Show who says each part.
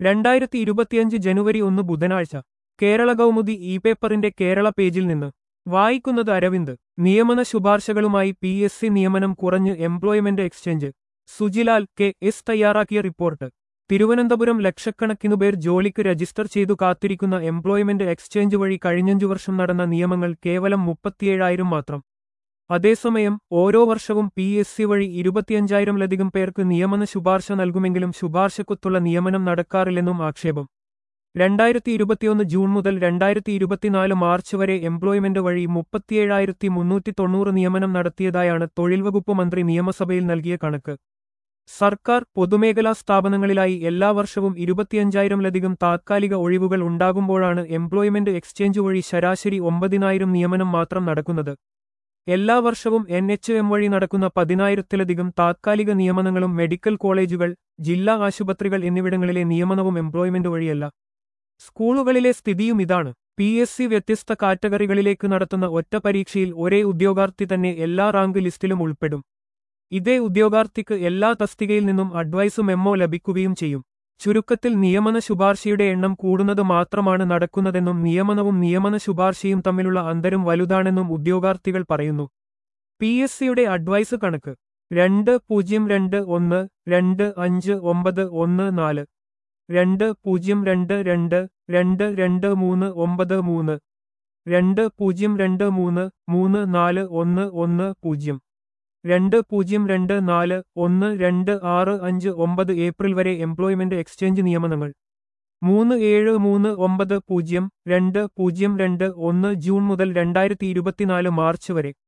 Speaker 1: രണ്ടായിരത്തി ഇരുപത്തിയഞ്ച് ജനുവരി ഒന്ന് ബുധനാഴ്ച കേരള കൗമുദി ഇ പേപ്പറിന്റെ കേരള പേജിൽ നിന്ന് വായിക്കുന്നത് അരവിന്ദ് നിയമന ശുപാർശകളുമായി പി എസ് സി നിയമനം കുറഞ്ഞ് employment exchange Sujilal K S തയ്യാറാക്കിയ റിപ്പോർട്ട് തിരുവനന്തപുരം ലക്ഷക്കണക്കിനു പേർ ജോലിക്ക് രജിസ്റ്റർ ചെയ്തു കാത്തിരിക്കുന്ന എംപ്ലോയ്മെന്റ് എക്സ്ചേഞ്ച് വഴി കഴിഞ്ഞഞ്ചു വർഷം നടന്ന നിയമങ്ങൾ കേവലം മുപ്പത്തിയേഴായിരം മാത്രം അതേസമയം ഓരോ വർഷവും പി എസ് സി വഴി ഇരുപത്തിയഞ്ചായിരംലധികം പേർക്ക് നിയമന ശുപാർശ നൽകുമെങ്കിലും ശുപാർശക്കൊത്തുള്ള നിയമനം നടക്കാറില്ലെന്നും ആക്ഷേപം രണ്ടായിരത്തി ഇരുപത്തിയൊന്ന് ജൂൺ മുതൽ രണ്ടായിരത്തി ഇരുപത്തിനാല് മാർച്ച് വരെ എംപ്ലോയ്മെന്റ് വഴി മുപ്പത്തിയേഴായിരത്തി മുന്നൂറ്റി തൊണ്ണൂറ് നിയമനം നടത്തിയതായാണ് തൊഴിൽ വകുപ്പ് മന്ത്രി നിയമസഭയിൽ നൽകിയ കണക്ക് സർക്കാർ പൊതുമേഖലാ സ്ഥാപനങ്ങളിലായി എല്ലാ വർഷവും ഇരുപത്തിയഞ്ചായിരംലധികം താത്കാലിക ഒഴിവുകൾ ഉണ്ടാകുമ്പോഴാണ് എംപ്ലോയ്മെന്റ് എക്സ്ചേഞ്ച് വഴി ശരാശരി ഒമ്പതിനായിരം നിയമനം മാത്രം നടക്കുന്നത് എല്ലാ വർഷവും എൻ എച്ച് എം വഴി നടക്കുന്ന പതിനായിരത്തിലധികം താത്കാലിക നിയമനങ്ങളും മെഡിക്കൽ കോളേജുകൾ ജില്ലാ ആശുപത്രികൾ എന്നിവിടങ്ങളിലെ നിയമനവും എംപ്ലോയ്മെന്റ് വഴിയല്ല സ്കൂളുകളിലെ സ്ഥിതിയും ഇതാണ് പി എസ് സി വ്യത്യസ്ത കാറ്റഗറികളിലേക്ക് നടത്തുന്ന ഒറ്റ പരീക്ഷയിൽ ഒരേ ഉദ്യോഗാർത്ഥി തന്നെ എല്ലാ റാങ്ക് ലിസ്റ്റിലും ഉൾപ്പെടും ഇതേ ഉദ്യോഗാർത്ഥിക്ക് എല്ലാ തസ്തികയിൽ നിന്നും അഡ്വൈസ് മെമ്മോ ലഭിക്കുകയും ചെയ്യും ചുരുക്കത്തിൽ നിയമന ശുപാർശയുടെ എണ്ണം കൂടുന്നത് മാത്രമാണ് നടക്കുന്നതെന്നും നിയമനവും നിയമന ശുപാർശയും തമ്മിലുള്ള അന്തരം വലുതാണെന്നും ഉദ്യോഗാർത്ഥികൾ പറയുന്നു പി എസ് സിയുടെ അഡ്വൈസ് കണക്ക് രണ്ട് പൂജ്യം രണ്ട് ഒന്ന് രണ്ട് അഞ്ച് ഒമ്പത് ഒന്ന് നാല് രണ്ട് പൂജ്യം രണ്ട് രണ്ട് രണ്ട് രണ്ട് മൂന്ന് ഒമ്പത് മൂന്ന് രണ്ട് പൂജ്യം രണ്ട് മൂന്ന് മൂന്ന് നാല് ഒന്ന് ഒന്ന് പൂജ്യം രണ്ട് പൂജ്യം രണ്ട് നാല് ഒന്ന് രണ്ട് ആറ് അഞ്ച് ഒമ്പത് ഏപ്രിൽ വരെ എംപ്ലോയ്മെന്റ് എക്സ്ചേഞ്ച് നിയമനങ്ങൾ മൂന്ന് ഏഴ് മൂന്ന് ഒമ്പത് പൂജ്യം രണ്ട് പൂജ്യം രണ്ട് ഒന്ന് ജൂൺ മുതൽ രണ്ടായിരത്തി ഇരുപത്തിനാല് മാർച്ച് വരെ